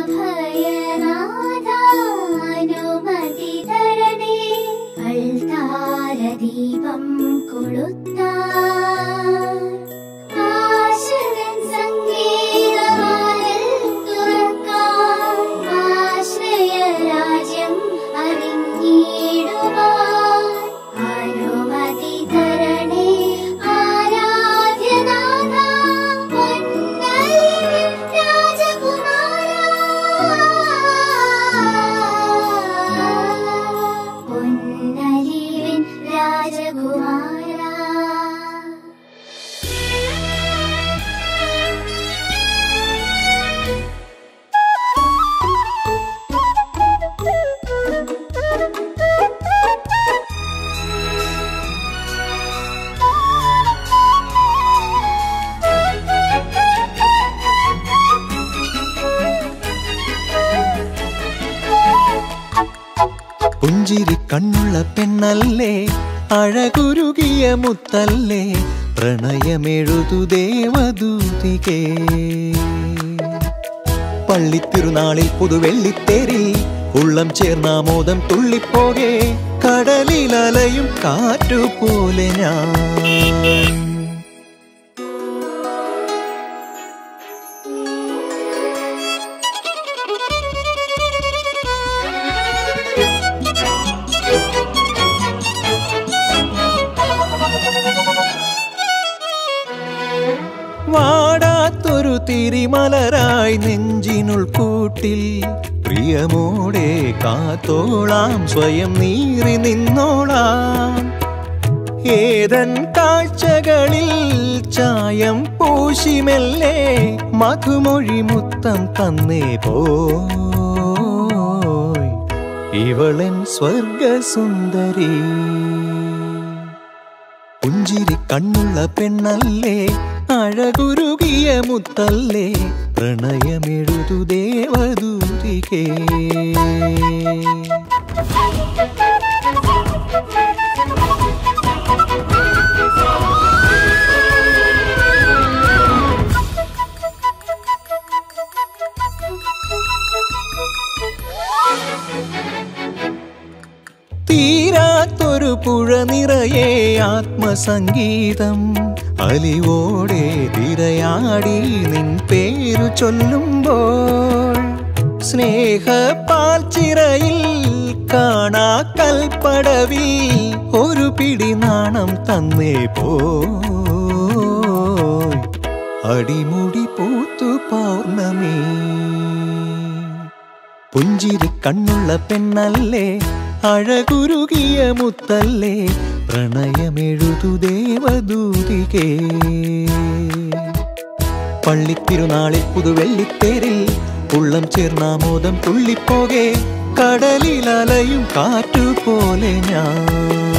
അഭയനാഥാനുമതി തരണേ അൾത്താരദീപം കൊളുത്താൻ ആശകൻ സംഗീതവാതിൽ തുറക്കാൻ ആശ്രയരാജ്യം അറിഞ്ഞിടുവാൻ അനുമതി തരണേ ആരാധ്യനാഥ പൊന്നലിവിൻ രാജകുമാര പൊന്നലിവിൻ രാജകുമാര പുഞ്ചിരി കണ്ണുള്ള പെണ്ണല്ലേ അഴകുരുകിയ മുത്തല്ലേ പ്രണയമെഴുതു ദേവദൂതികേ പള്ളിത്തിരുനാളിൽ പുതുവെള്ളിത്തേരിൽ ഉള്ളം ചേർന്നാമോദം തുള്ളിപ്പോകെ കടലിലലയും കാറ്റുപോലെ ഞാൻ വാടാത്തൊരു തിരിമലരായി നെഞ്ചിനുൾ കൂട്ടിൽ പ്രിയമോടെ കാത്തോളാം സ്വയം നീറി നിന്നോളാം ഏതൻ കാഴ്ചകളിൽ ചായം പൂശിമെല്ലേ മധുമൊഴി മുത്തം തന്നേ പോയ് ഇവളൻ സ്വർഗസുന്ദരി പുഞ്ചിരി കണ്ണുള്ള പെണ്ണല്ലേ അഴകുരുകിയ മുത്തല്ലേ പ്രണയമെഴുതു ദേവദൂതികേ തീരാത്തൊരു പുഴ നിറയെ ആത്മസംഗീതം അലിവോടെ തിരയാടി നിൻ പേരു ചൊല്ലുമ്പോൾ സ്നേഹ പാൽച്ചിറയിൽ കാണാ കൽപ്പടവിൽ ഒരു പിടി നാണം തന്നേ പോയ് അടിമുടി പൂത്തു പൗർണമി പുഞ്ചിരി കണ്ണുള്ള പെണ്ണല്ലേ അഴകുരുകിയ മുത്തല്ലേ പ്രണയമെഴുതു ദേവദൂതികേ പള്ളിത്തിരുനാളിൽ പുതുവെള്ളിത്തേരിൽ ഉള്ളം ചേർന്നാമോദം തുള്ളിപ്പോകെ കടലിലലയും കാറ്റുപോലെ ഞാൻ